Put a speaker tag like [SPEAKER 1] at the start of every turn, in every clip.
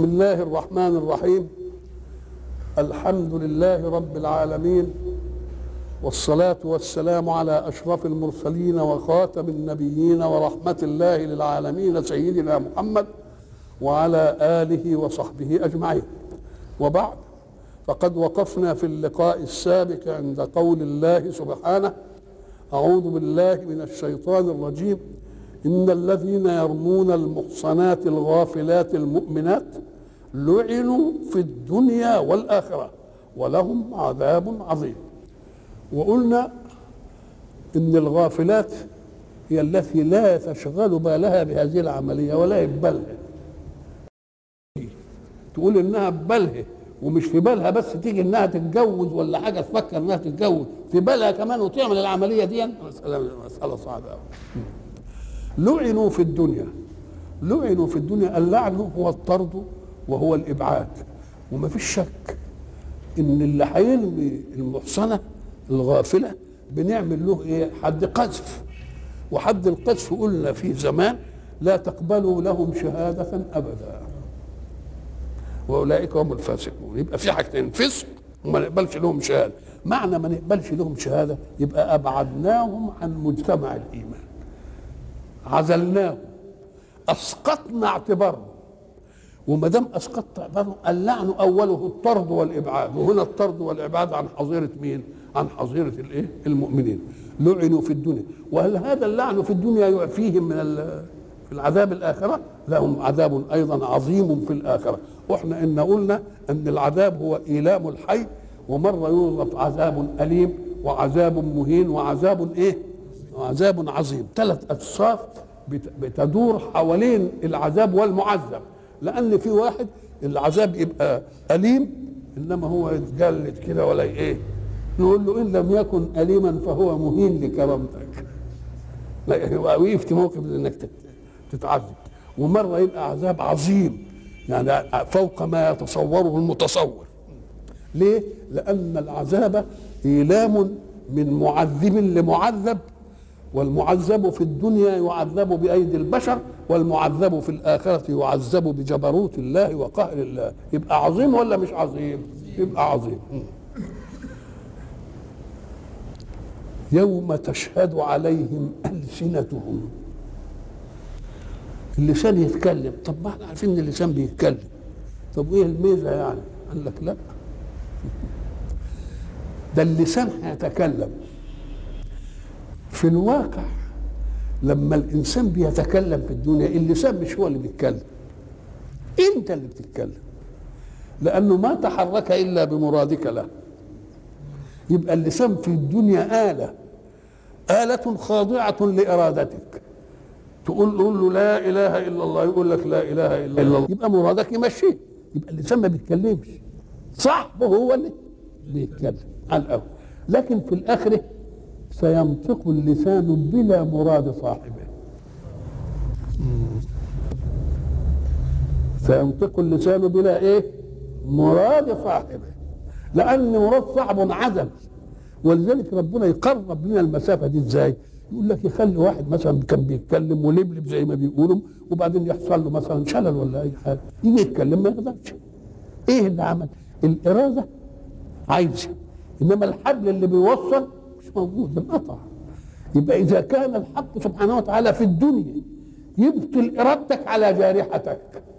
[SPEAKER 1] بسم الله الرحمن الرحيم الحمد لله رب العالمين والصلاة والسلام على أشرف المرسلين وخاتم النبيين ورحمة الله للعالمين سيدنا محمد وعلى آله وصحبه أجمعين وبعد فقد وقفنا في اللقاء السابق عند قول الله سبحانه أعوذ بالله من الشيطان الرجيم إن الذين يرمون المحصنات الغافلات المؤمنات لعنوا في الدنيا والآخرة ولهم عذاب عظيم وقلنا إن الغافلات هي التي لا تشغل بالها بهذه العملية ولا يقبلها تقول إنها ببالها ومش في بالها بس تيجي انها تتجوز ولا حاجه تفكر انها تتجوز في بالها كمان وتعمل العمليه دي مساله مساله صعبه قوي لعنوا في الدنيا لعنوا في الدنيا اللعن هو الطرد وهو الابعاد وما فيش شك ان اللي هيرمي المحصنه الغافله بنعمل له ايه حد قذف وحد القذف قلنا فيه زمان لا تقبلوا لهم شهاده ابدا واولئك هم الفاسقون يبقى في حاجتين فسق وما نقبلش لهم شهاده معنى ما نقبلش لهم شهاده يبقى ابعدناهم عن مجتمع الايمان عزلناهم اسقطنا اعتبارهم وما دام اسقطت اعتبارهم اللعن اوله الطرد والابعاد وهنا الطرد والابعاد عن حظيره مين؟ عن حظيره الايه؟ المؤمنين لعنوا في الدنيا وهل هذا اللعن في الدنيا يعفيهم من في العذاب الاخره؟ لهم عذاب ايضا عظيم في الاخره واحنا ان قلنا ان العذاب هو ايلام الحي ومره يوصف عذاب اليم وعذاب مهين وعذاب ايه؟ وعذاب عظيم ثلاث اصناف بتدور حوالين العذاب والمعذب لان في واحد العذاب يبقى اليم انما هو يتجلد كده ولا ايه نقول له ان لم يكن اليما فهو مهين لكرامتك لا وقف في موقف انك تتعذب ومره يبقى عذاب عظيم يعني فوق ما يتصوره المتصور ليه لان العذاب ايلام من معذب لمعذب والمعذب في الدنيا يعذب بأيدي البشر والمعذب في الآخرة يعذب بجبروت الله وقهر الله يبقى عظيم ولا مش عظيم يبقى عظيم يوم تشهد عليهم ألسنتهم اللسان يتكلم طب ما احنا عارفين ان اللسان بيتكلم طب ايه الميزه يعني قال لك لا ده اللسان هيتكلم في الواقع لما الانسان بيتكلم في الدنيا اللسان مش هو اللي بيتكلم انت اللي بتتكلم لانه ما تحرك الا بمرادك له يبقى اللسان في الدنيا آلة آلة خاضعة لإرادتك تقول قول له لا إله إلا الله يقول لك لا إله إلا الله يبقى مرادك يمشيه يبقى اللسان ما بيتكلمش صاحبه هو اللي بيتكلم على الأول لكن في الآخرة سينطق اللسان بلا مراد صاحبه سينطق اللسان بلا ايه مراد صاحبه لان مراد صاحبه عزل ولذلك ربنا يقرب لنا المسافه دي ازاي يقول لك يخلي واحد مثلا كان بيتكلم ولبلب زي ما بيقولوا وبعدين يحصل له مثلا شلل ولا اي حاجه يجي يتكلم ما يقدرش ايه اللي عمل الاراده عايزه انما الحبل اللي بيوصل مش موجود انقطع يبقى اذا كان الحق سبحانه وتعالى في الدنيا يبطل ارادتك على جارحتك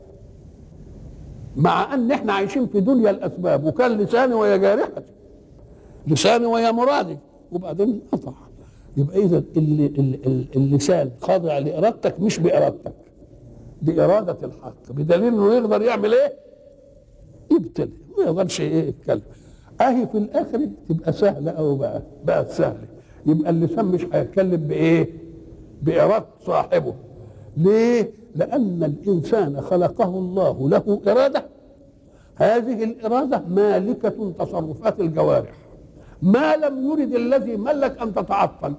[SPEAKER 1] مع ان احنا عايشين في دنيا الاسباب وكان لساني ويا جارحتي لساني ويا مرادي وبعدين انقطع يبقى اذا اللسان خاضع لارادتك مش بارادتك باراده الحق بدليل انه يقدر يعمل ايه؟ يبطل ما يقدرش ايه يتكلم اهي في الاخر تبقى سهله او بقى بقت سهله يبقى اللسان مش هيتكلم بايه؟ باراده صاحبه ليه؟ لان الانسان خلقه الله له اراده هذه الاراده مالكه تصرفات الجوارح ما لم يرد الذي ملك ان تتعطل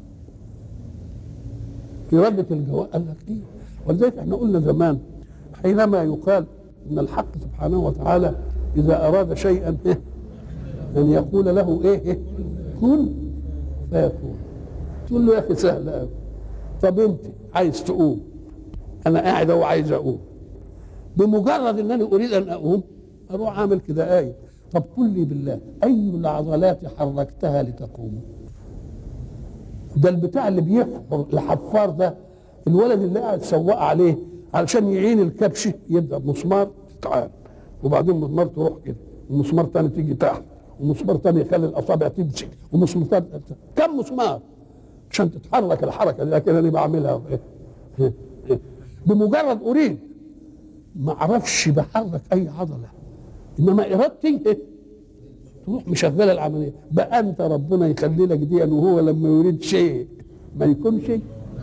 [SPEAKER 1] اراده الجوارح قال لك ايه؟ ولذلك احنا قلنا زمان حينما يقال ان الحق سبحانه وتعالى اذا اراد شيئا إيه؟ ان يقول له ايه, إيه؟ كن فيكون تقول له يا اخي سهل قوي طب انت عايز تقوم انا قاعد اهو عايز اقوم بمجرد انني اريد ان اقوم اروح اعمل كده ايه طب قل لي بالله اي العضلات حركتها لتقوم ده البتاع اللي بيحفر الحفار ده الولد اللي قاعد سواق عليه علشان يعين الكبشه يبدا بمسمار تعال وبعدين مسمار تروح كده ومسمار تاني تيجي تحت ومسمار تاني يخلي الاصابع تمشي ومسمار تاني كم مسمار عشان تتحرك الحركه دي لكن انا بعملها إيه؟ إيه؟ بمجرد اريد ما اعرفش بحرك اي عضله انما ارادتي إيه؟ تروح مشغله العمليه بقى انت ربنا يخلي لك دي وهو لما يريد شيء ما يكون شيء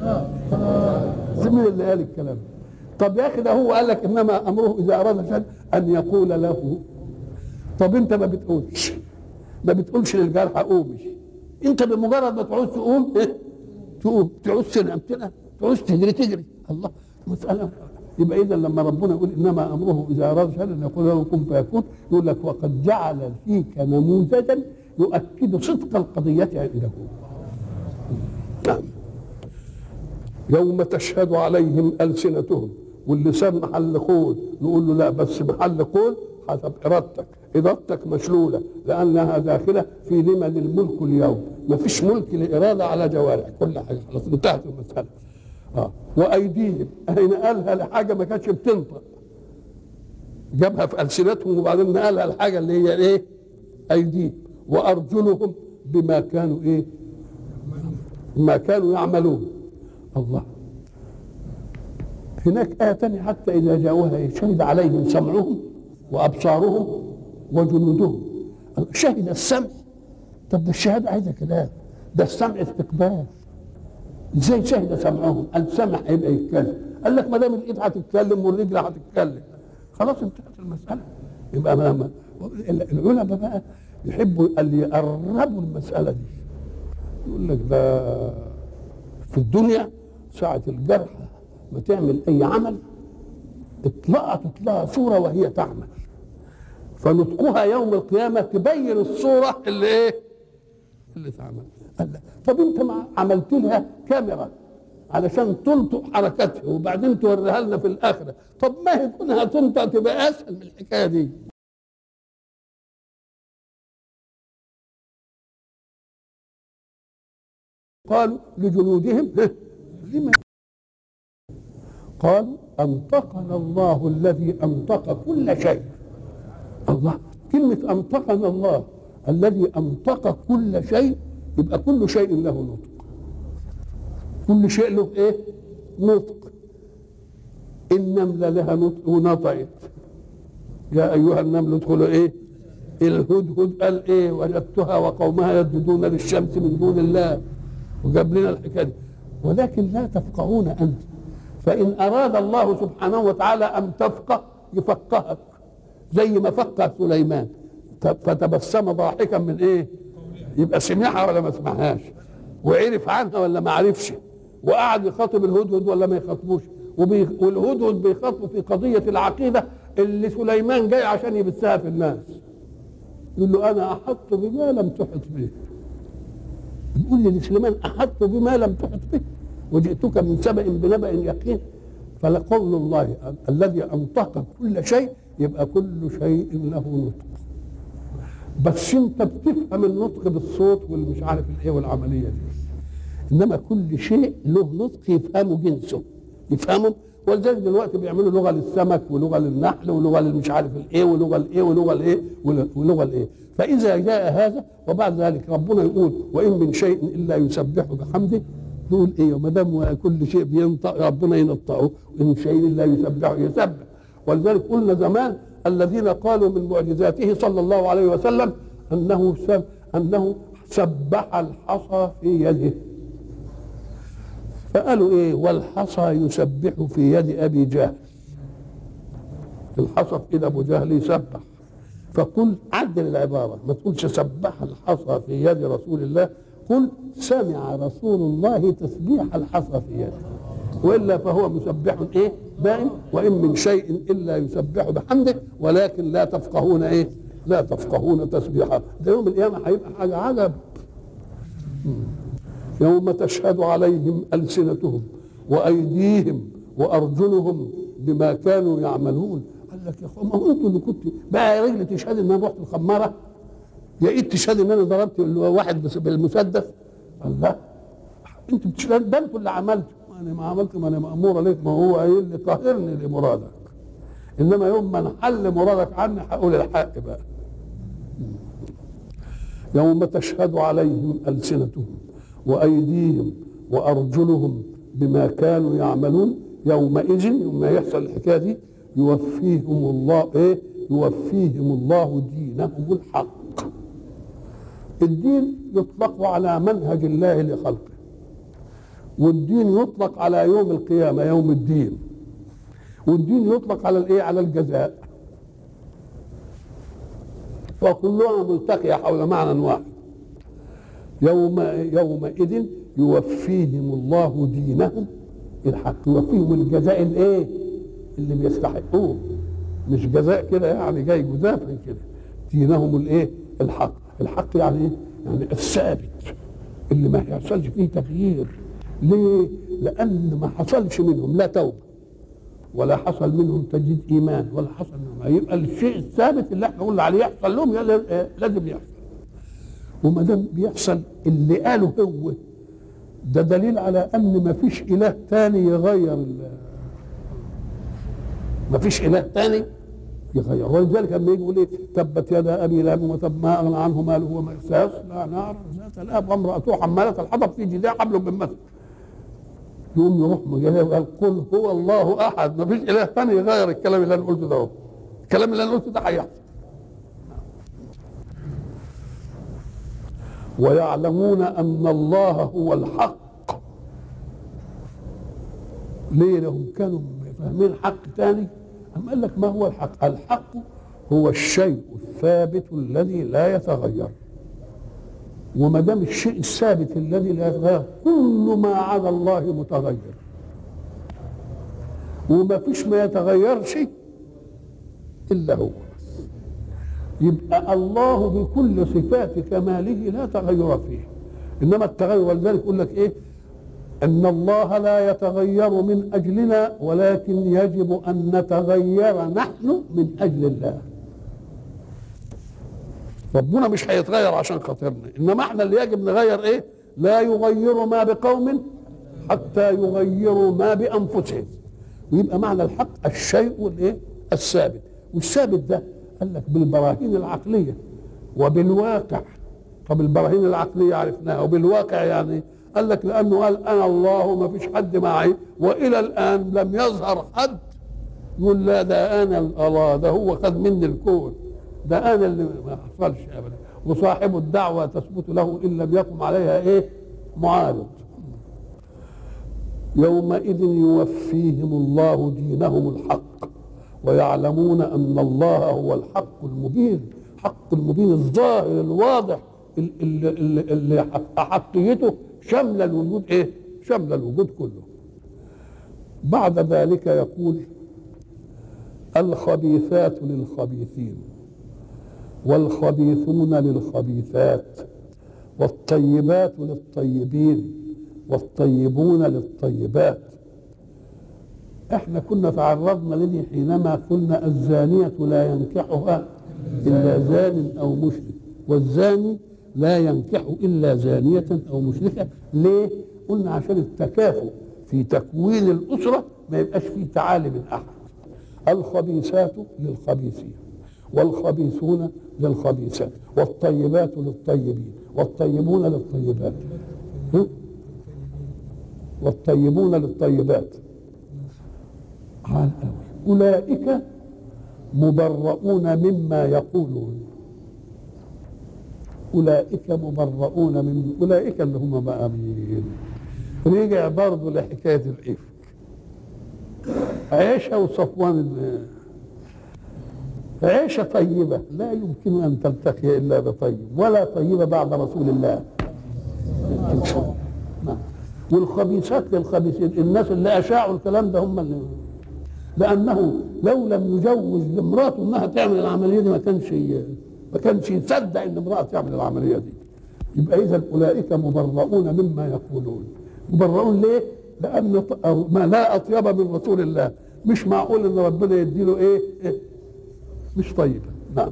[SPEAKER 1] زميل اللي قال الكلام طب يا اخي ده هو قال لك انما امره اذا اراد شيئا ان يقول له طب انت ما بتقولش ما بتقولش للجرح قومي انت بمجرد ما تعوز تقوم إيه؟ تقوم تعوز تنام تنام تعوز تجري تجري الله مساله يبقى اذا لما ربنا يقول انما امره اذا اراد شيئا ان يقول له كن فيكون يقول لك وقد جعل فيك نموذجا يؤكد صدق القضيه عنده نعم يوم تشهد عليهم السنتهم واللسان محل قول نقول له لا بس محل قول حسب ارادتك ارادتك مشلوله لانها داخله في لمن الملك اليوم ما فيش ملك لاراده على جوارح كل حاجه خلاص انتهت المساله اه وايديهم هنا قالها لحاجه ما كانتش بتنطق جابها في السنتهم وبعدين نقلها الحاجه اللي هي ايه ايديهم وارجلهم بما كانوا ايه ما كانوا يعملون الله هناك آية تانية حتى إذا جاءوها شهد عليهم سمعهم وأبصارهم وجنودهم شهد السمع طب ده الشهادة عايزة كلام ده السمع استقبال ازاي شهد سمعهم السمع هيبقى يتكلم قال لك ما دام الايد هتتكلم والرجل هتتكلم خلاص انتهت المسألة يبقى ما ما العلماء بقى يحبوا اللي يقربوا المسألة دي يقول لك ده في الدنيا ساعة الجرح ما تعمل أي عمل اطلقت لها صورة وهي تعمل فنطقها يوم القيامة تبين الصورة اللي ايه؟ اللي تعمل قال لا طب انت ما عملت لها كاميرا علشان تلطق حركتها وبعدين توريها لنا في الآخرة طب ما هي كونها تنطق تبقى أسهل من الحكاية دي قالوا لجنودهم لما قالوا أنطقنا الله الذي أنطق كل شيء الله كلمة أنطقنا الله الذي أنطق كل شيء يبقى كل شيء له نطق كل شيء له إيه؟ نطق النملة لها نطق ونطقت يا أيها النمل ادخلوا إيه؟ الهدهد قال إيه؟ وجدتها وقومها يسجدون للشمس من دون الله وجاب لنا الحكايه دي ولكن لا تفقهون انت فان اراد الله سبحانه وتعالى ان تفقه يفقهك زي ما فقه سليمان فتبسم ضاحكا من ايه يبقى سمعها ولا ما سمعهاش وعرف عنها ولا ما عرفش وقعد يخاطب الهدهد ولا ما يخاطبوش والهدهد بيخاطبه في قضيه العقيده اللي سليمان جاي عشان يبثها في الناس يقول له انا احط بما لم تحط به يقول لي لسليمان احط بما لم تحط به وجئتك من سبأ بنبأ يقين فلقول الله الذي انطق كل شيء يبقى كل شيء له نطق بس انت بتفهم النطق بالصوت والمش عارف الايه والعمليه دي انما كل شيء له نطق يفهمه جنسه يفهمه ولذلك دلوقتي بيعملوا لغه للسمك ولغه للنحل ولغه للمش عارف الايه ولغه الايه ولغه الايه ولغه الايه فاذا جاء هذا وبعد ذلك ربنا يقول وان من شيء الا يسبح بحمده نقول ايه وما دام كل شيء بينطق ربنا ينطقه وان شيء الا يسبح يسبح ولذلك قلنا زمان الذين قالوا من معجزاته صلى الله عليه وسلم انه سب انه سبح الحصى في يده فقالوا ايه والحصى يسبح في يد ابي جهل الحصى في ايد ابو جهل يسبح فقل عدل العباره ما تقولش سبح الحصى في يد رسول الله قل سمع رسول الله تسبيح الحصى في يده والا فهو مسبح ايه دائم وان من شيء الا يسبح بحمده ولكن لا تفقهون ايه لا تفقهون تسبيحه ده يوم القيامه هيبقى حاجه عجب يوم تشهد عليهم ألسنتهم وأيديهم وأرجلهم بما كانوا يعملون قال لك يا اخوان ما هو انتوا اللي كنتوا بقى يا رجل تشهد ان انا رحت الخماره يا ايد تشهد ان انا ضربت واحد بس- بالمسدس قال لا انتوا بتشهد ده انتوا اللي عملتوا انا ما عملت ما انا مامور عليك ما هو قايل لي قاهرني لمرادك انما يوم ما نحل مرادك عني هقول الحق بقى يوم تشهد عليهم ألسنتهم وأيديهم وأرجلهم بما كانوا يعملون يومئذ يوم ما يحصل الحكاية دي يوفيهم الله إيه يوفيهم الله دينهم الحق الدين يطلق على منهج الله لخلقه والدين يطلق على يوم القيامة يوم الدين والدين يطلق على الايه على الجزاء فكلها ملتقية حول معنى واحد يوم يومئذ يوفيهم الله دينهم الحق يوفيهم الجزاء الايه اللي بيستحقوه مش جزاء كده يعني جاي جزافا كده دينهم الايه الحق الحق يعني ايه يعني الثابت اللي ما يحصلش فيه تغيير ليه لان ما حصلش منهم لا توبه ولا حصل منهم تجديد ايمان ولا حصل منهم يبقى الشيء الثابت اللي احنا قلنا عليه يحصل لهم يلا- لازم يحصل وما دام بيحصل اللي قاله هو ده دليل على ان ما فيش اله تاني يغير ال- ما فيش اله تاني يغير ولذلك لما يجي يقول ايه تبت يدا ابي لهب وتب ما اغنى عنه ماله وما سيصلى نارا ذات الاب وامراته حماله الحطب في جدها حبل من مثل يقوم يروح مجاهد وقال قل هو الله احد ما فيش اله ثاني يغير الكلام اللي انا قلته ده هو. الكلام اللي انا قلته ده هيحصل ويعلمون ان الله هو الحق ليه لهم كانوا فاهمين حق تاني أم قال لك ما هو الحق الحق هو الشيء الثابت الذي لا يتغير وما دام الشيء الثابت الذي لا يتغير كل ما عدا الله متغير وما فيش ما يتغيرش الا هو بس يبقى الله بكل صفات كماله لا تغير فيه انما التغير ولذلك يقول لك ايه ان الله لا يتغير من اجلنا ولكن يجب ان نتغير نحن من اجل الله ربنا مش هيتغير عشان خاطرنا انما احنا اللي يجب نغير ايه لا يغير ما بقوم حتى يغيروا ما بانفسهم ويبقى معنى الحق الشيء الايه الثابت والثابت ده قال لك بالبراهين العقليه وبالواقع طب البراهين العقليه عرفناها وبالواقع يعني قال لك لانه قال انا الله ما فيش حد معي والى الان لم يظهر حد يقول لا ده انا الله ده هو خد مني الكون ده انا اللي ما حصلش ابدا وصاحب الدعوه تثبت له ان لم يقم عليها ايه معارض يومئذ يوفيهم الله دينهم الحق ويعلمون ان الله هو الحق المبين حق المبين الظاهر الواضح اللي, اللي, اللي احقيته شامله الوجود ايه شامله الوجود كله بعد ذلك يقول الخبيثات للخبيثين والخبيثون للخبيثات والطيبات للطيبين والطيبون للطيبات احنا كنا تعرضنا لدي حينما قلنا الزانية لا ينكحها إلا زان أو مشرك والزاني لا ينكح إلا زانية أو مشركة ليه؟ قلنا عشان التكافؤ في تكوين الأسرة ما يبقاش فيه تعالي من أحد الخبيثات للخبيثين والخبيثون للخبيثات والطيبات للطيبين والطيبون للطيبات ها؟ والطيبون للطيبات عال أوي أولئك مبرؤون مما يقولون أولئك مبرؤون من أولئك اللي هم بقى مين رجع برضه لحكاية الإفك عيشة وصفوان عيشة طيبة لا يمكن أن تلتقي إلا بطيب ولا طيبة بعد رسول الله نعم والخبيثات للخبيثين الناس اللي أشاعوا الكلام ده هم اللي لأنه لو لم يجوز لامرأته إنها تعمل العملية دي ما كانش ما كانش يصدق إن امرأة تعمل العملية دي يبقى إذا أولئك مبرؤون مما يقولون مبرؤون ليه؟ لأن ما لا أطيب من رسول الله مش معقول ان ربنا يديله ايه, إيه؟ مش طيبه نعم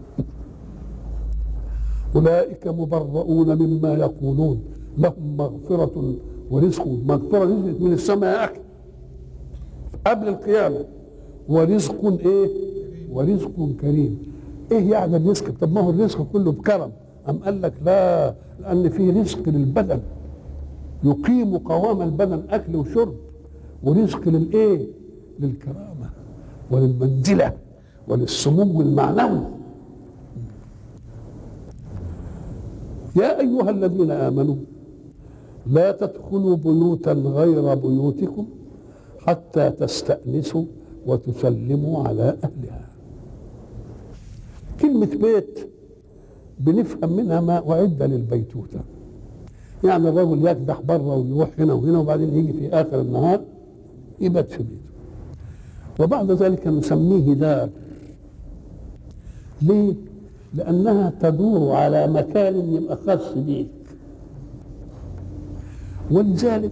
[SPEAKER 1] اولئك مبرؤون مما يقولون لهم مغفره ورزق مغفره نزلت من السماء يا اخي قبل القيامه ورزق ايه ورزق كريم ايه يعني الرزق طب ما هو الرزق كله بكرم ام قال لك لا لان في رزق للبدن يقيم قوام البدن اكل وشرب ورزق للايه للكرامه وللمنزله وللسمو المعنوي يا ايها الذين امنوا لا تدخلوا بيوتا غير بيوتكم حتى تستأنسوا وتسلموا على أهلها كلمة بيت بنفهم منها ما أعد للبيتوتة يعني الرجل يكدح بره ويروح هنا وهنا وبعدين يجي في آخر النهار يبات في بيته وبعد ذلك نسميه دار ليه؟ لأنها تدور على مكان يبقى خاص بيك ولذلك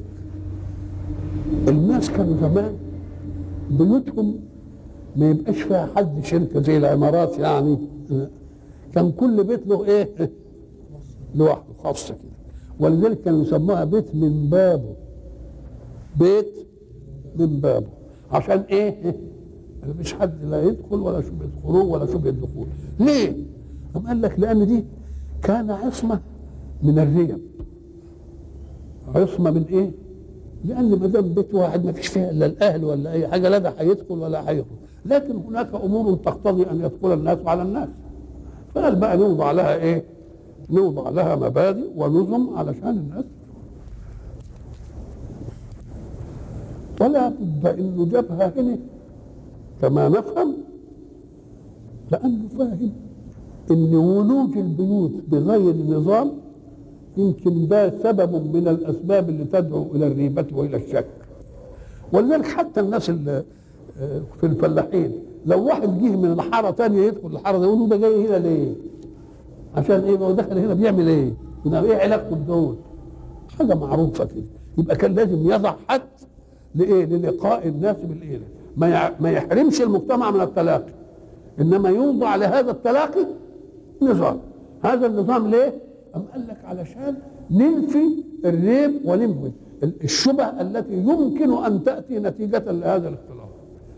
[SPEAKER 1] الناس كانوا زمان بيوتهم ما يبقاش فيها حد شركه زي العمارات يعني كان كل بيت له ايه؟ لوحده خاصه كده ولذلك كانوا يسموها بيت من بابه بيت من بابه عشان ايه؟ مفيش حد لا يدخل ولا شبهه خروج ولا شبهه دخول ليه؟ قام قال لك لان دي كان عصمه من الريب عصمه من ايه؟ لان ما دام بيت واحد ما فيش فيها الا الاهل ولا اي حاجه لا ده هيدخل ولا هيخرج لكن هناك امور تقتضي ان يدخل الناس على الناس فقال بقى نوضع لها ايه؟ نوضع لها مبادئ ونظم علشان الناس ولا بد انه جابها هنا كما نفهم لانه فاهم ان ولوج البيوت بغير نظام يمكن ده سبب من الاسباب اللي تدعو الى الريبه والى الشك ولذلك حتى الناس اللي في الفلاحين لو واحد جه من الحاره ثانيه يدخل الحاره دي يقولوا ده جاي هنا ليه؟ عشان ايه؟ ما هو دخل هنا بيعمل ايه؟ هنا ايه علاقته بدول؟ حاجه معروفه كده يبقى كان لازم يضع حد لايه؟ للقاء الناس بالايه؟ ما ما يحرمش المجتمع من التلاقي انما يوضع لهذا التلاقي نظام هذا النظام ليه؟ أم قال لك علشان ننفي الريب وننفي الشبه التي يمكن أن تأتي نتيجة لهذا الاختلاط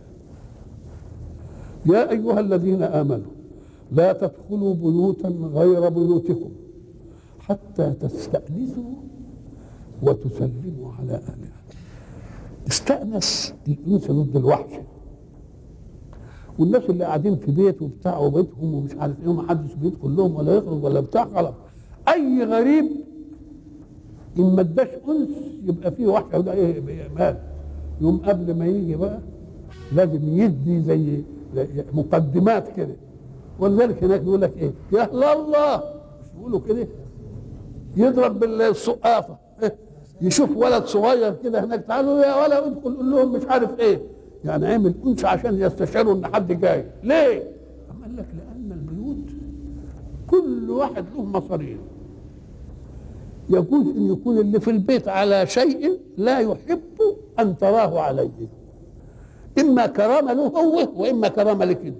[SPEAKER 1] يا أيها الذين آمنوا لا تدخلوا بيوتا غير بيوتكم حتى تستأنسوا وتسلموا على أهلها استأنس الأنس ضد الوحشة والناس اللي قاعدين في بيت وبتاع وبيتهم ومش عارف ايه ومحدش بيدخل لهم ولا يخرج ولا بتاع خلاص اي غريب ان ما اداش انس يبقى فيه وحشه وده ايه مال يوم قبل ما يجي بقى لازم يدي زي مقدمات كده ولذلك هناك يقول لك ايه يا اهل الله مش يقولوا كده يضرب بالسقافه يشوف ولد صغير كده هناك تعالوا يا ولا ادخل قول لهم مش عارف ايه يعني عمل انس عشان يستشعروا ان حد جاي ليه؟ قال لك لان البيوت كل واحد له مصاريف يجوز ان يكون اللي في البيت على شيء لا يحب ان تراه عليه اما كرامه له هو واما كرامه لك انت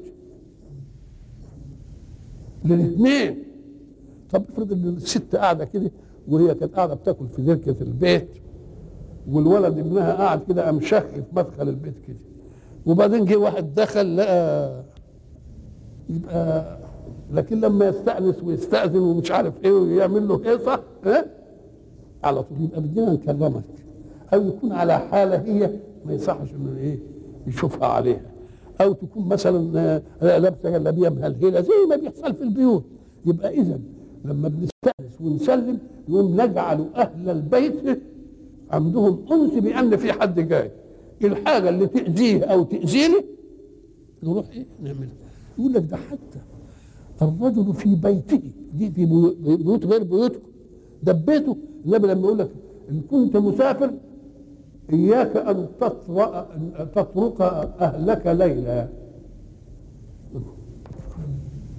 [SPEAKER 1] للاثنين طب افرض ان الست قاعده كده وهي كانت قاعده بتاكل في دركه البيت والولد ابنها قاعد كده قام شخ في مدخل البيت كده وبعدين جه واحد دخل لقى يبقى لكن لما يستأنس ويستأذن ومش عارف ايه ويعمل له هيصة ها على طول يبقى بدنا نكرمك او يكون على حالة هي ما يصحش انه ايه يشوفها عليها او تكون مثلا لابسه جلابيه مهلهله زي ما بيحصل في البيوت يبقى اذا لما بنستأنس ونسلم نقوم نجعل اهل البيت عندهم انس بان في حد جاي الحاجه اللي تاذيه او تاذيني نروح ايه نعملها يقول لك ده حتى الرجل في بيته دي في بيوت غير بيوتكم ده بيته النبي لما يقول لك ان كنت مسافر اياك ان تطرق تطرق اهلك ليلا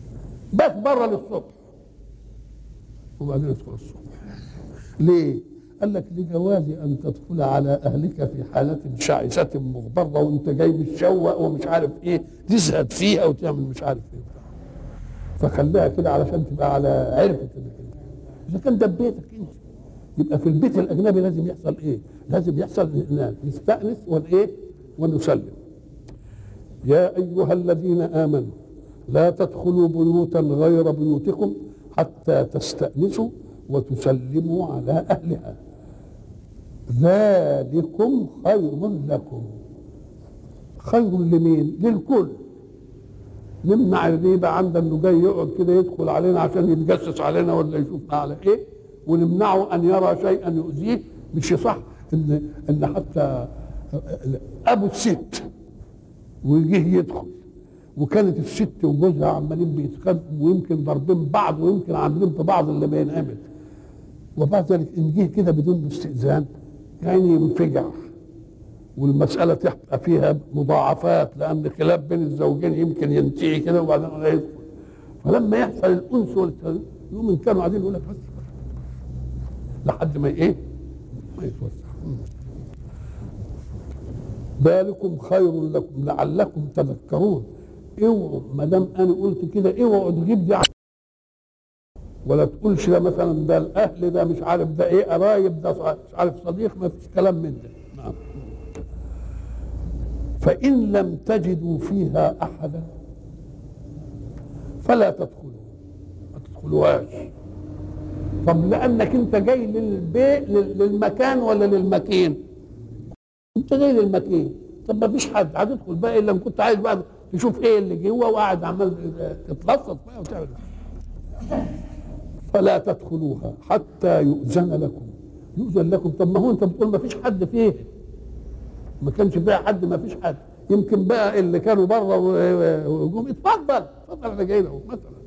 [SPEAKER 1] بس بره للصبح وبعدين ادخل الصبح ليه؟ قال لك لجواز ان تدخل على اهلك في حاله شعثه مغبره وانت جاي متشوق ومش عارف ايه تزهد فيها وتعمل مش عارف ايه فخليها كده علشان تبقى على عرفة انك انت اذا كان ده بيتك انت يبقى في البيت الاجنبي لازم يحصل ايه؟ لازم يحصل نستانس والايه؟ ونسلم يا ايها الذين امنوا لا تدخلوا بيوتا غير بيوتكم حتى تستأنسوا وتسلموا على أهلها ذلكم خير لكم خير لمين للكل نمنع الريبة عند انه جاي يقعد كده يدخل علينا عشان يتجسس علينا ولا يشوفنا على ايه ونمنعه ان يرى شيئا يؤذيه مش صح ان ان حتى ابو الست ويجيه يدخل وكانت الست وجوزها عمالين بيتخانقوا ويمكن ضاربين بعض ويمكن عاملين في بعض اللي بينعمل وبعد ذلك ان جه كده بدون استئذان يعني ينفجع والمسألة تبقى فيها مضاعفات لأن خلاف بين الزوجين يمكن ينتهي كده وبعدين لا يدخل فلما يحصل الأنس والتزويج يوم إن كانوا قاعدين يقول لك بس لحد ما إيه؟ ما يتوسع ذلكم خير لكم لعلكم تذكرون اوعوا ما دام انا قلت كده اوعوا تجيب دي ولا تقولش ده مثلا ده الاهل ده مش عارف ده ايه قرايب ده مش عارف صديق ما فيش كلام من ده نعم فان لم تجدوا فيها احدا فلا تدخلوا ما تدخلوهاش طب لانك انت جاي للبيت للمكان ولا للمكين انت جاي للمكين طب ما فيش حد هتدخل بقى الا ان كنت عايز بقى تشوف ايه اللي جوه وقاعد عمال تتلصص بقى وتعمل فلا تدخلوها حتى يؤذن لكم يؤذن لكم طب ما هو انت بتقول ما فيش حد فيه ما كانش فيها حد ما فيش حد يمكن بقى اللي كانوا بره وجم اتفضل اتفضل انا جاي له مثلا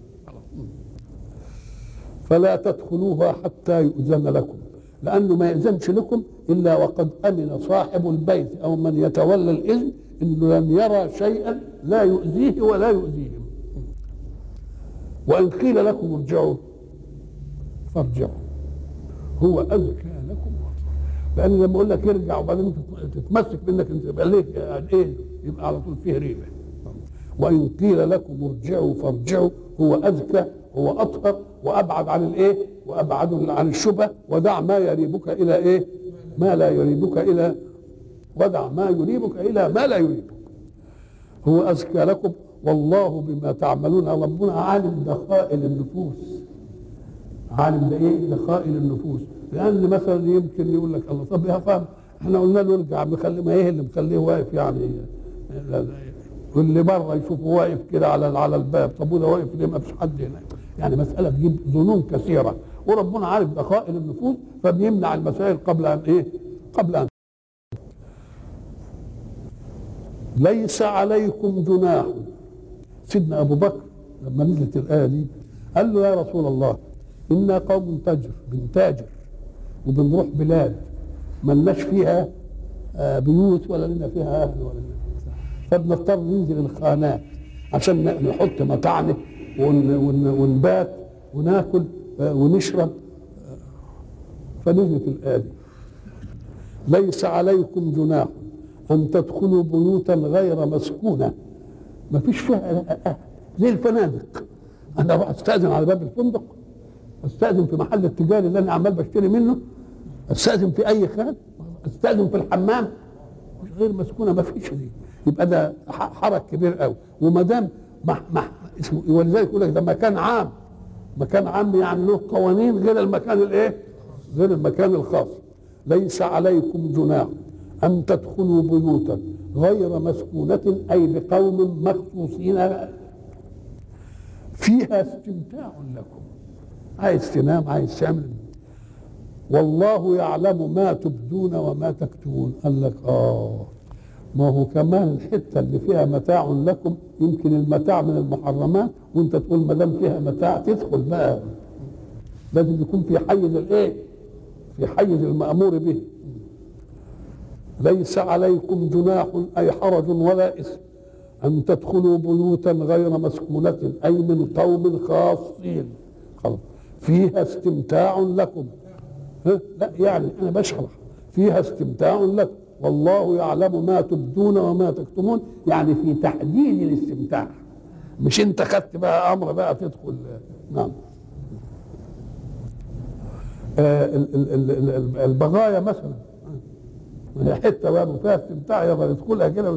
[SPEAKER 1] فلا تدخلوها حتى يؤذن لكم لانه ما يأذنش لكم الا وقد امن صاحب البيت او من يتولى الاذن انه لن يرى شيئا لا يؤذيه ولا يؤذيهم وان قيل لكم ارجعوا فارجعوا هو ازكى لكم لان لما اقول لك ارجع وبعدين تتمسك منك انت يبقى ليه يعني ايه يبقى على طول فيه ريبه وان قيل لكم ارجعوا فارجعوا هو ازكى هو اطهر وابعد عن الايه وابعد عن الشبه ودع ما يريبك الى ايه ما لا يريبك الى ودع ما يريبك الى ما لا يريبك هو ازكى لكم والله بما تعملون ربنا عالم دخائل النفوس عالم ده ايه دخائل النفوس لان مثلا يمكن يقول لك الله طب يا فهم احنا قلنا له ارجع مخلي ما ايه اللي مخليه واقف يعني واللي بره يشوفه واقف كده على على الباب طب وده واقف ليه ما فيش حد هناك يعني مساله تجيب ظنون كثيره وربنا عارف دخائل النفوس فبيمنع المسائل قبل ان ايه قبل ان ليس عليكم جناح سيدنا ابو بكر لما نزلت الايه دي قال له يا رسول الله انا قوم تجر بنتاجر وبنروح بلاد ملناش فيها بيوت ولا لنا فيها اهل ولا لنا فبنضطر ننزل الخانات عشان نحط متاعنا ونبات وناكل ونشرب فنزلت الايه دي ليس عليكم جناح ان تدخلوا بيوتا غير مسكونه ما فيش فيها أهل. زي الفنادق انا اروح استاذن على باب الفندق استاذن في محل التجاري اللي انا عمال بشتري منه استاذن في اي خان استاذن في الحمام مش غير مسكونه ما فيش دي يبقى ده حرج كبير قوي وما دام اسمه ولذلك يقول لك ده مكان عام مكان عام يعني له قوانين غير المكان الايه؟ غير المكان الخاص ليس عليكم جناح ان تدخلوا بيوتا غير مسكونة أي بقوم مخصوصين فيها استمتاع لكم عايز تنام عايز تعمل والله يعلم ما تبدون وما تكتمون قال لك اه ما هو كمان الحته اللي فيها متاع لكم يمكن المتاع من المحرمات وانت تقول ما دام فيها متاع تدخل بقى لازم يكون في حيز الايه؟ في حيز المامور به ليس عليكم جناح اي حرج ولا اثم ان تدخلوا بيوتا غير مسكونه اي من قوم خاصين فيها استمتاع لكم ها؟ لا يعني انا بشرح فيها استمتاع لكم والله يعلم ما تبدون وما تكتمون يعني في تحديد الاستمتاع مش انت خدت بقى امر بقى تدخل نعم آه ال- ال- ال- ال- ال- البغايا مثلا هي حته بقى فيها استمتاع يلا ندخلها كده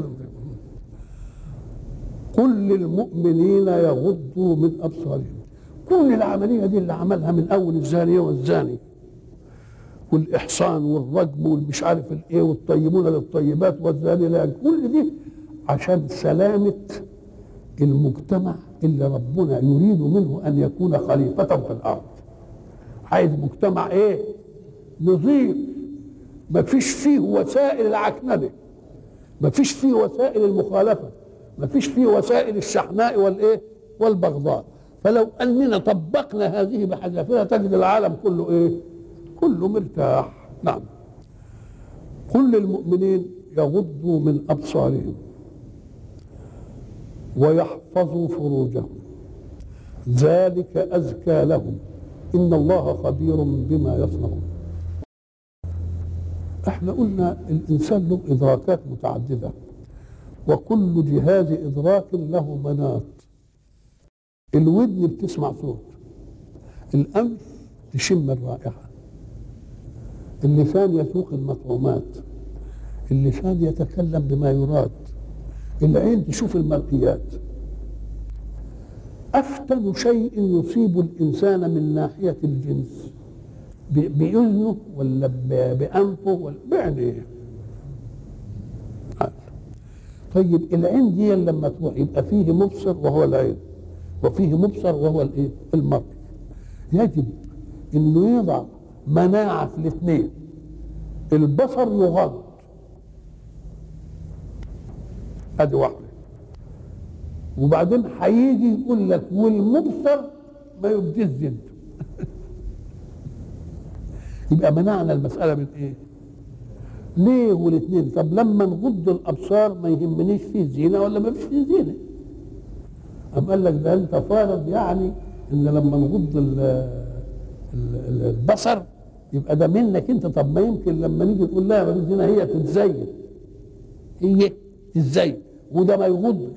[SPEAKER 1] قل للمؤمنين يغضوا من ابصارهم كل العمليه دي اللي عملها من اول الزانيه والزاني والاحصان والرجم والمش عارف الايه والطيبون للطيبات والزاني لا كل دي عشان سلامه المجتمع اللي ربنا يريد منه ان يكون خليفه في الارض عايز مجتمع ايه نظيف ما فيش فيه وسائل العكننه ما فيش فيه وسائل المخالفه ما فيش فيه وسائل الشحناء والايه والبغضاء فلو اننا طبقنا هذه بحذافيرها تجد العالم كله ايه كله مرتاح نعم قل للمؤمنين يغضوا من ابصارهم ويحفظوا فروجهم ذلك ازكى لهم ان الله خبير بما يصنعون احنا قلنا الانسان له ادراكات متعدده وكل جهاز ادراك له مناط الودن بتسمع صوت الانف تشم الرائحه اللسان يذوق المطعومات اللسان يتكلم بما يراد العين تشوف المرئيات افتن شيء يصيب الانسان من ناحيه الجنس ب- باذنه ولا ب- بانفه ولا بعينيه طيب العين دي لما تروح يبقى فيه مبصر وهو العين وفيه مبصر وهو الايه المرء يجب انه يضع مناعه في الاثنين البصر يغض ادي واحده وبعدين هيجي يقول لك والمبصر ما يبديش زينته يبقى منعنا المساله من ايه ليه والاثنين طب لما نغض الابصار ما يهمنيش فيه زينه ولا ما فيش فيه زينه أم قال لك ده انت فارض يعني ان لما نغض ال- ال- ال- البصر يبقى ده منك انت طب ما يمكن لما نيجي نقول لها ما فيش زينه هي تتزين هي تتزين وده ما يغضش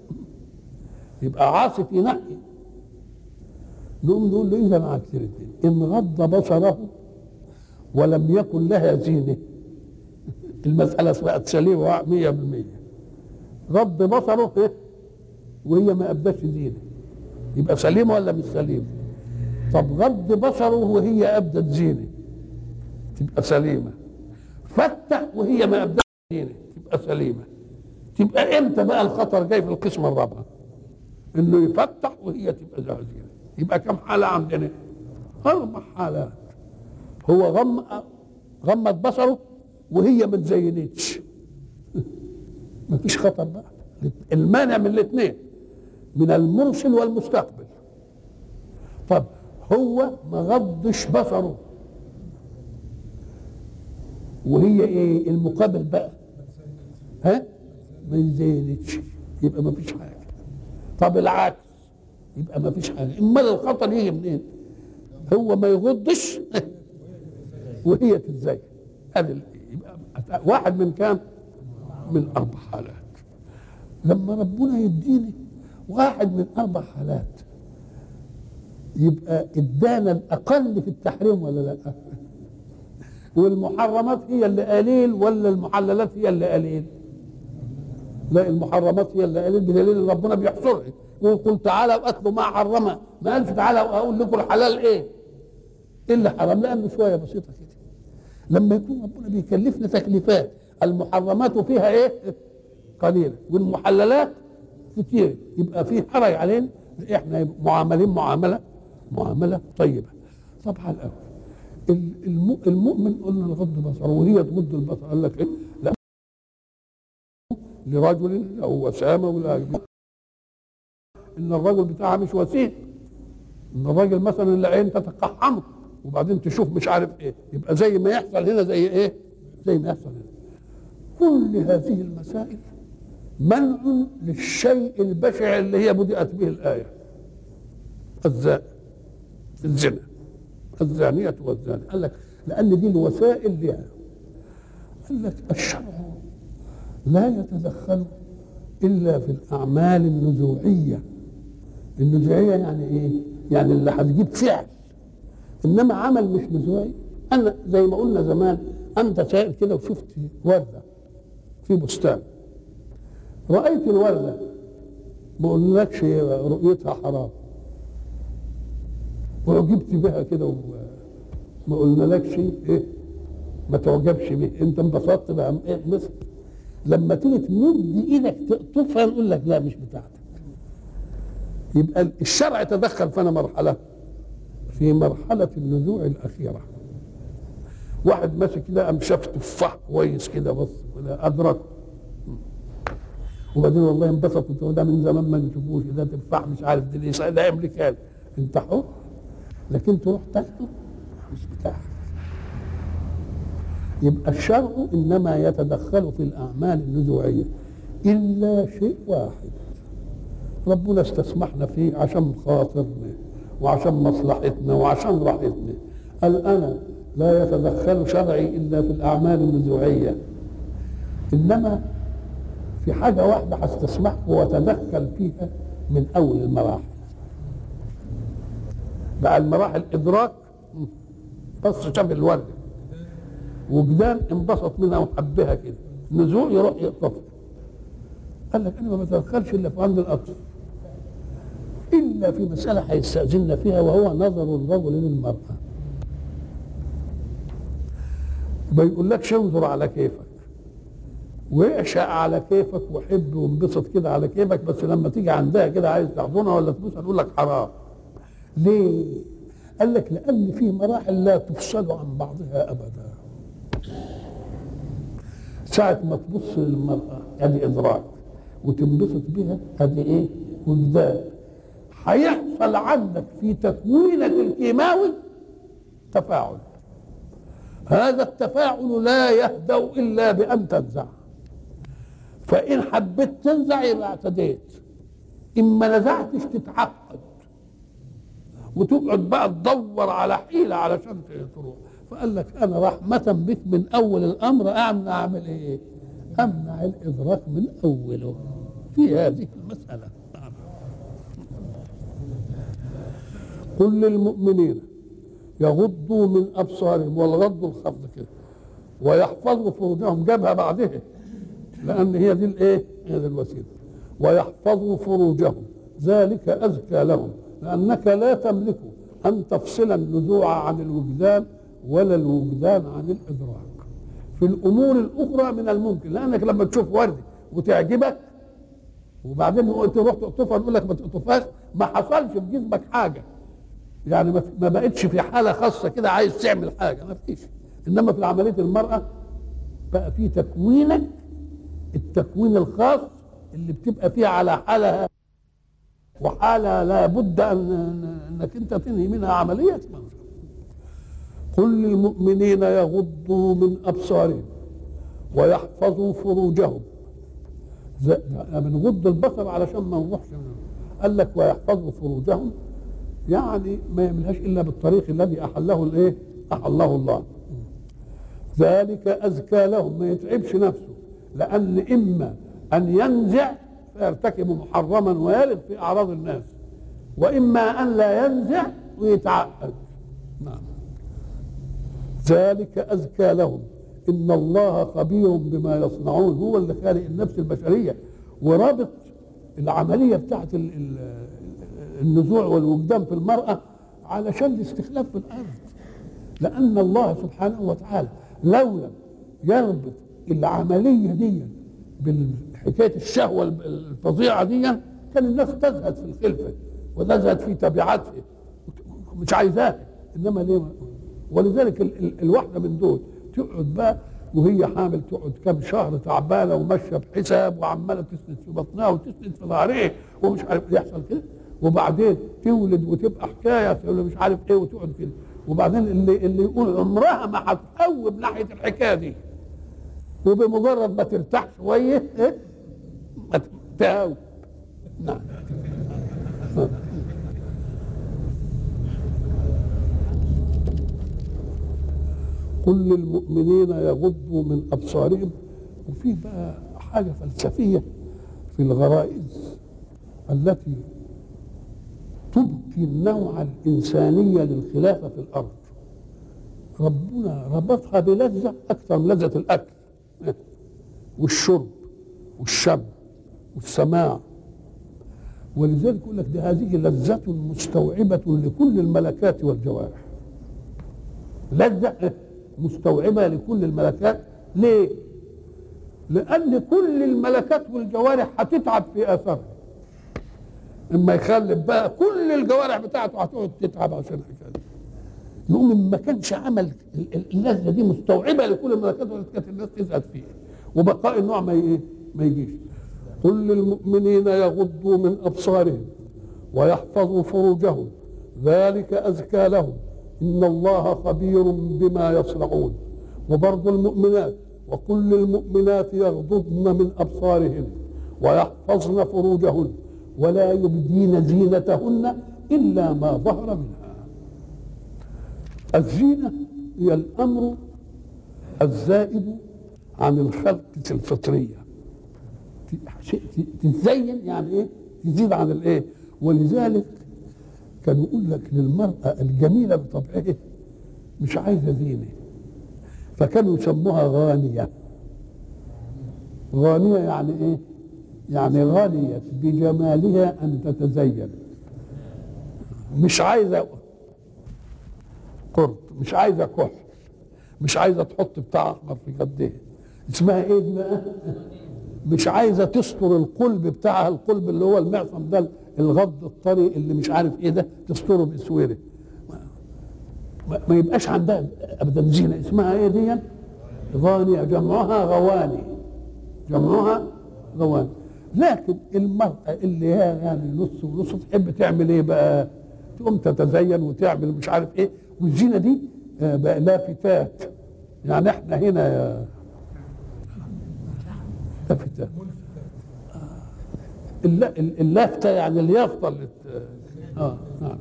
[SPEAKER 1] يبقى عاصي في ناحيه نقوم نقول له اذا معك الاثنين ان غض بصره ولم يكن لها زينه المسألة بقت سليمة 100% غض بصره إيه؟ وهي ما أبداش زينة يبقى سليمة ولا مش سليمة؟ طب غض بصره وهي أبدت زينة تبقى سليمة فتح وهي ما أبدت زينة تبقى سليمة تبقى إمتى بقى الخطر جاي في القسمة الرابعة؟ إنه يفتح وهي تبقى لها زينة يبقى كم حالة عندنا؟ أربع حالات هو غم غمض بصره وهي ما تزينتش مفيش خطر بقى المانع من الاثنين من المرسل والمستقبل طب هو ما غضش بصره وهي ايه المقابل بقى ها ما زينتش يبقى ما فيش حاجه طب العكس يبقى ما فيش حاجه امال الخطر يجي منين هو ما يغضش وهي تتزين هذا ال- يبقى واحد من كام من اربع حالات لما ربنا يديني واحد من اربع حالات يبقى ادانا الاقل في التحريم ولا لا والمحرمات هي اللي قليل ولا المحللات هي اللي قليل لا المحرمات هي اللي قليل بدليل ان ربنا بيحصرها يقول قل تعالى واتلوا ما حرم ما قالش تعالى واقول لكم الحلال ايه ايه اللي حرام لانه شويه بسيطه كده لما يكون ربنا بيكلفنا تكليفات المحرمات فيها ايه قليله والمحللات كتير يبقى في حرج علينا احنا معاملين معامله معامله طيبه طبعا الاول الم- المؤمن قلنا الغض بصره وهي تغض البصر قال لك ايه لا لرجل او وسامه ولا ان الرجل بتاعها مش وسيم ان الراجل مثلا العين تتقحمه وبعدين تشوف مش عارف ايه يبقى زي ما يحصل هنا زي ايه زي ما يحصل هنا كل هذه المسائل منع للشيء البشع اللي هي بدأت به الآية الزاني الزنا الزانية والزاني قال لك لان دي الوسائل لها قال لك الشرع لا يتدخل الا في الاعمال النزوعيه النزوعيه يعني ايه يعني اللي هتجيب فعل انما عمل مش نزوعي انا زي ما قلنا زمان انت سائل كده وشفت ورده في بستان رايت الورده ما قلناكش رؤيتها حرام وعجبت بها كده وما قلنالكش ايه ما تعجبش بيه انت انبسطت بقى ايه مثل لما تيجي تمد ايدك تقطفها نقول لك لا مش بتاعتك يبقى الشرع تدخل فانا مرحله في مرحله النزوع الاخيره واحد ماسك كده قام شاف تفاح كويس كده بص كده ادركه وبعدين والله انبسط قلت له ده من زمان ما نشوفوش ده تفاح مش عارف ده ليه ده امريكاني انت حر لكن تروح تاخده مش بتاعك يبقى الشرع انما يتدخل في الاعمال النزوعيه الا شيء واحد ربنا استسمحنا فيه عشان خاطرنا وعشان مصلحتنا وعشان راحتنا قال انا لا يتدخل شرعي الا في الاعمال النزوعيه انما في حاجه واحده هستسمحكم واتدخل فيها من اول المراحل بقى المراحل ادراك بص شاف الورده وجدان انبسط منها وحبها كده نزوع يروح يقطفها قال لك انا ما بتدخلش الا في عند القطف الا في مساله هيستاذننا فيها وهو نظر الرجل للمراه ما يقولكش انظر على كيفك واعشق على كيفك وحب وانبسط كده على كيفك بس لما تيجي عندها كده عايز تحضنها ولا تبوسها تقول لك حرام ليه؟ قال لك لان في مراحل لا تفصل عن بعضها ابدا ساعة ما تبص للمرأة ادي ادراك وتنبسط بها ادي ايه؟ وجدان هيحصل عندك في تكوينك الكيماوي تفاعل هذا التفاعل لا يهدأ الا بان تنزع فان حبيت تنزع يبقى اعتديت ان ما نزعتش تتعقد وتقعد بقى تدور على حيله علشان تروح فقال لك انا رحمه بك من اول الامر امنع اعمل ايه؟ امنع الادراك من اوله في هذه المساله قل للمؤمنين يغضوا من ابصارهم والغض الخفض كده ويحفظوا فروجهم جابها بعدها لان هي دي الايه؟ هي دي الوسيله ويحفظوا فروجهم ذلك ازكى لهم لأنك لا تملك أن تفصل النزوع عن الوجدان ولا الوجدان عن الإدراك في الأمور الأخرى من الممكن لأنك لما تشوف وردة وتعجبك وبعدين تروح تقطفها نقول لك ما تقطفهاش ما حصلش في جسمك حاجة يعني ما بقتش في حالة خاصة كده عايز تعمل حاجة ما فيش إنما في عملية المرأة بقى في تكوينك التكوين الخاص اللي بتبقى فيه على حالها وحالة لا بد أن أنك أنت تنهي منها عملية منظر قل للمؤمنين يغضوا من أبصارهم ويحفظوا فروجهم بنغض البصر علشان ما نروحش قال لك ويحفظوا فروجهم يعني ما يعملهاش الا بالطريق الذي احله الايه؟ احله الله. ذلك ازكى لهم ما يتعبش نفسه لان اما ان ينزع فيرتكب محرما ويلد في اعراض الناس واما ان لا ينزع ويتعقد نعم ذلك ازكى لهم ان الله خبير بما يصنعون هو اللي خالق النفس البشريه ورابط العمليه بتاعت النزوع والوجدان في المراه علشان الاستخلاف في الارض لان الله سبحانه وتعالى لو لم يربط العمليه دي حكايه الشهوه الفظيعه دي كان الناس تزهد في الخلفه وتزهد في تبعاتها مش عايزاها انما ليه ولذلك ال ال الواحده من دول تقعد بقى وهي حامل تقعد كام شهر تعبانه وماشيه بحساب وعماله تسند في بطنها وتسند في ظهرها ومش عارف يحصل كده وبعدين تولد وتبقى حكايه تقول مش عارف ايه وتقعد كده وبعدين اللي اللي يقول عمرها ما هتقوم ناحيه الحكايه دي وبمجرد ما ترتاح شويه ايه تهاوب نعم وقل للمؤمنين يغضوا من ابصارهم وفي بقى حاجه فلسفيه في الغرائز التي تبقي النوع الانسانيه للخلافه في الارض ربنا ربطها بلذه اكثر من لذه الاكل والشرب والشم والسماع ولذلك يقول لك ده هذه لذة مستوعبة لكل الملكات والجوارح لذة مستوعبة لكل الملكات ليه؟ لأن كل الملكات والجوارح هتتعب في آثارها اما يخلف بقى كل الجوارح بتاعته هتقعد تتعب عشان كده يقوم ما كانش عمل اللذه دي مستوعبه لكل الملكات ولا كانت الناس تزهد فيها وبقاء النوع ما ايه ما يجيش قل للمؤمنين يغضوا من ابصارهم ويحفظوا فروجهم ذلك ازكى لهم ان الله خبير بما يصنعون وبرضه المؤمنات وكل المؤمنات يغضضن من ابصارهن ويحفظن فروجهن ولا يبدين زينتهن الا ما ظهر منها الزينه هي الامر الزائد عن الخلقه الفطريه تتزين يعني ايه تزيد عن الايه ولذلك كان يقول لك للمرأة الجميلة بطبعها مش عايزة زينة فكانوا يسموها غانية غانية يعني ايه يعني غنيت بجمالها أن تتزين مش عايزة قرط مش عايزة كحل مش عايزة تحط بتاع أحمر في خدها اسمها ايه دي بقى؟ مش عايزه تستر القلب بتاعها القلب اللي هو المعصم ده الغض الطري اللي مش عارف ايه ده تستره باسوره ما, ما يبقاش عندها ابدا زينه اسمها ايه دي غانيه جمعها غواني جمعها غواني لكن المرأة اللي هي يعني نص ونص تحب تعمل ايه بقى؟ تقوم تتزين وتعمل مش عارف ايه والزينة دي بقى لافتات يعني احنا هنا يا لافتات اللافته يعني اليافطه اللي اه نعم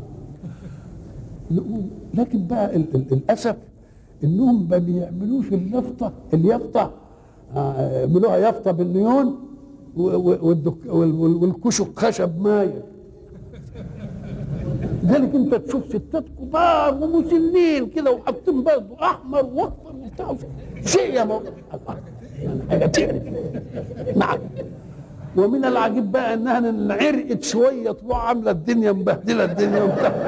[SPEAKER 1] لكن بقى ال ال الاسف انهم ما بيعملوش اللفطه اليافطه يعملوها آه يافطه بالنيون والكشك خشب مايل لذلك انت تشوف ستات كبار ومسنين كده وحاطين برضه احمر واخضر وبتاع شيء يا مولانا يعني حاجه تعرف نعم ومن العجيب بقى انها انعرقت شويه تروح عامله الدنيا مبهدله الدنيا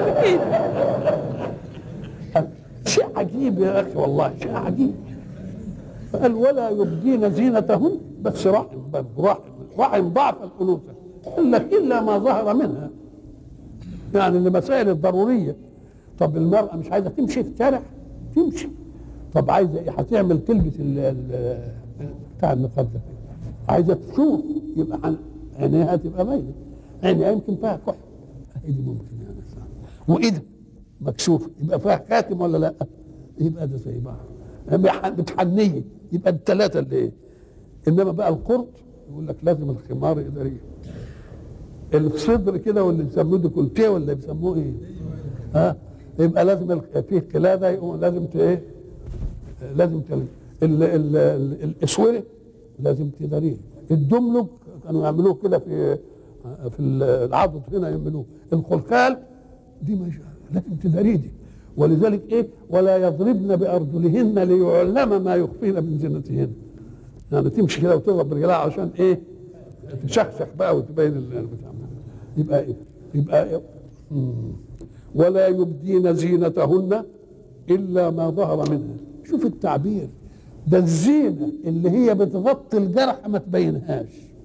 [SPEAKER 1] شيء عجيب يا اخي والله شيء عجيب قال ولا يبدين زينتهن بس رحم رحم رحم ضعف الانوثه قال لك الا ما ظهر منها يعني المسائل الضروريه طب المراه مش عايزه تمشي في الشارع تمشي طب عايزه ايه هتعمل تلبس بتاع النقاب ده عايزه تشوف يبقى عينيها تبقى باينه عينيها يمكن فيها كحل ايدي ممكن يعني وايدها مكشوف يبقى فيها خاتم ولا لا يبقى ده زي بعض بتحنيه يبقى الثلاثه اللي ايه انما بقى القرط يقول لك لازم الخمار اداريه الصدر كده واللي بيسموه ديكولتيه ولا بيسموه ايه ها يبقى لازم فيه قلاده لازم ايه لازم تل... ال... ال... ال... الاسوره لازم تداريه الدملج كانوا يعملوه كده في في العضد هنا يعملوه الخلخال دي مش لازم تداريه دي ولذلك ايه ولا يضربن بارجلهن ليعلم ما يخفين من زينتهن يعني تمشي كده وتضرب رجلها عشان ايه تشخشخ بقى وتبين البتاع يبقى ايه يبقى إيه؟ ولا يبدين زينتهن الا ما ظهر منها شوف التعبير ده الزينه اللي هي بتغطي الجرح ما تبينهاش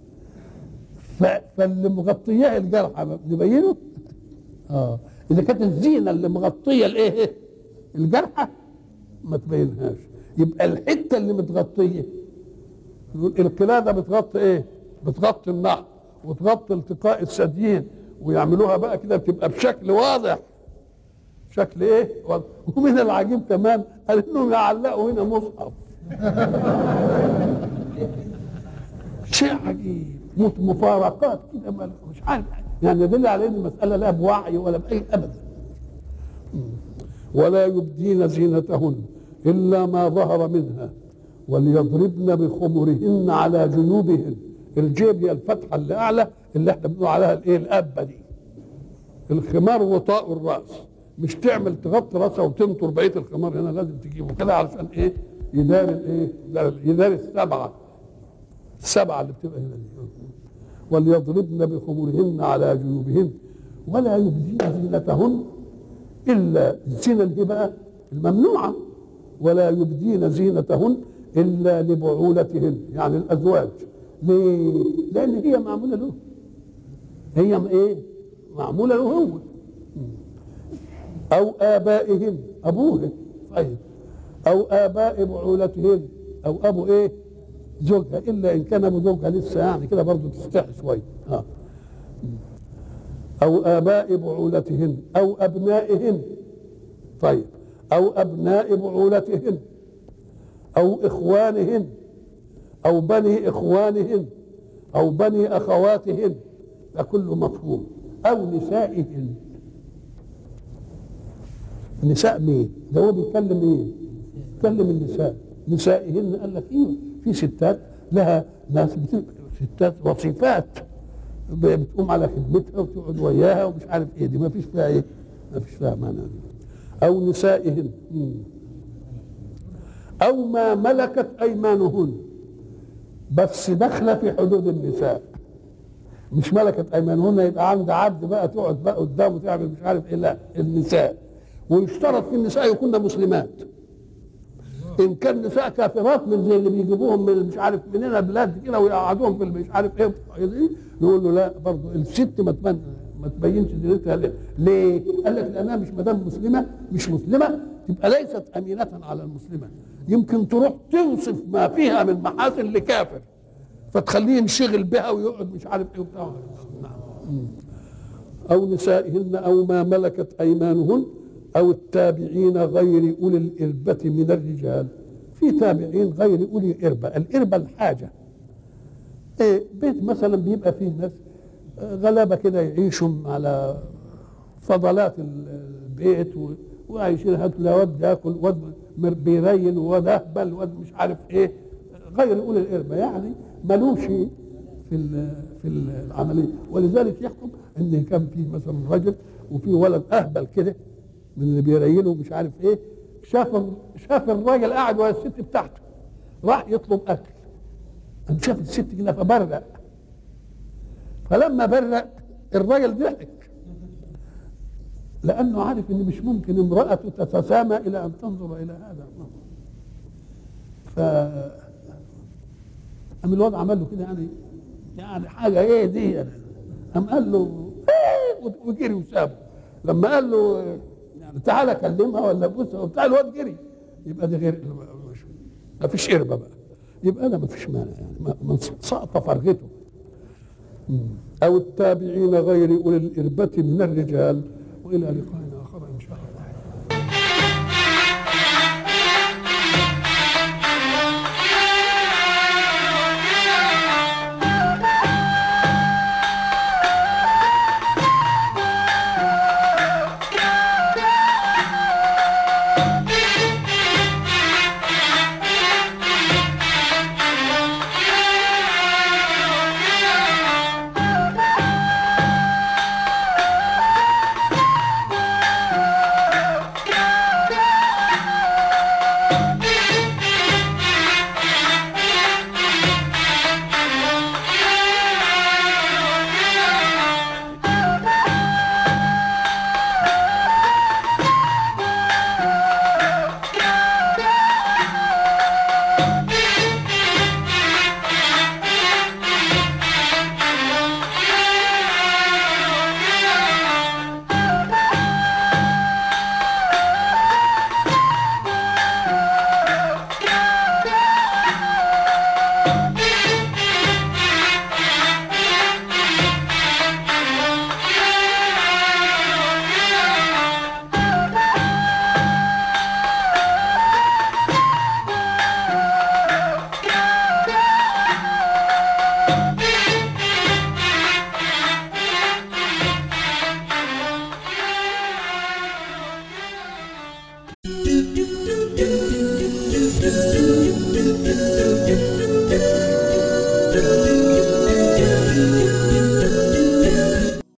[SPEAKER 1] فاللي مغطياه الجرح نبينه اه اذا كانت الزينه اللي مغطيه الايه الجرحه ما تبينهاش يبقى الحته اللي متغطيه القلاده بتغطي ايه بتغطي النحر وتغطي التقاء الثديين ويعملوها بقى كده بتبقى بشكل واضح شكل ايه واضح. ومن العجيب كمان قال انهم يعلقوا هنا مصحف شيء عجيب مفارقات كده مش عارف يعني يدل على ان المساله لا بوعي ولا باي ابدا ولا يبدين زينتهن إلا ما ظهر منها وليضربن بخمرهن على جيوبهن الجيب هي الفتحة اللي أعلى اللي احنا بنقول عليها الإيه الأبة دي الخمار غطاء الرأس مش تعمل تغطي راسها وتنطر بقية الخمار هنا لازم تجيبه كده علشان إيه يدار الإيه يدار السبعة السبعة اللي بتبقى هنا دي وليضربن بخمرهن على جيوبهن ولا يبدين زينتهن إلا الزينة اللي هي بقى الممنوعة ولا يبدين زينتهن إلا لبعولتهن يعني الأزواج ليه؟ لأن هي معمولة له هي م- إيه؟ معمولة له هو أو آبائهن أبوه طيب أو آباء بعولتهن أو أبو إيه؟ زوجها إلا إن كان أبو زوجها لسه يعني كده برضه تستحي شوية آه. أو آباء بعولتهن أو أبنائهن طيب أو أبناء بعولتهن أو إخوانهن أو بني إخوانهن أو بني أخواتهن ده كله مفهوم أو نسائهن نساء مين؟ ده هو بيتكلم مين؟ بيتكلم النساء نسائهن قال لك ايه في ستات لها ناس بتبقى ستات وصيفات ب- بتقوم على خدمتها وتقعد وياها ومش عارف ايه دي ما فيش فيها ايه ما فيش فيها معنى دي او نسائهن مم. او ما ملكت ايمانهن بس داخله في حدود النساء مش ملكت ايمانهن يبقى عند عبد بقى تقعد بقى قدامه تعمل مش عارف ايه لا النساء ويشترط في النساء يكون مسلمات ان كان نساء كافرات من زي اللي بيجيبوهم من مش عارف منين بلاد كده ويقعدوهم في مش عارف ايه نقول له لا برضه الست ما تبين ما تبينش دينتها ليه؟ ليه؟ قال لك لانها مش مدام مسلمه مش مسلمه تبقى ليست امينه على المسلمه يمكن تروح توصف ما فيها من محاسن لكافر فتخليه ينشغل بها ويقعد مش عارف ايه وبتاع نعم. أو نسائهن أو ما ملكت أيمانهن أو التابعين غير أولي الإربة من الرجال في تابعين غير أولي الإربة الإربة الحاجة إيه بيت مثلا بيبقى فيه ناس آه، غلابة كده يعيشوا على فضلات البيت و- وعايشين هات لا واد ياكل واد مر- بيرين واد اهبل واد مش عارف ايه غير اولي الاربه يعني ملوش في ال- في العمليه ولذلك يحكم ان كان في مثلا رجل وفي ولد اهبل كده من اللي بيرينه مش عارف ايه شاف شاف الراجل قاعد وهي الست بتاعته راح يطلب اكل قام شاف الست كده فبرق فلما برق الراجل ضحك لانه عارف ان مش ممكن امراه تتسامى الى ان تنظر الى هذا ف قام الواد عمل له كده يعني يعني حاجه ايه دي يعني قام قال له إيه وجري وسابه لما قال له يعني تعالى كلمها ولا بوسها وبتاع الواد جري يبقى دي غير ما فيش قربه بقى يبقى انا ما فيش مانع يعني ما- ما سقط فرغته أو التابعين غير أولي الإربة من الرجال وإلى لقاء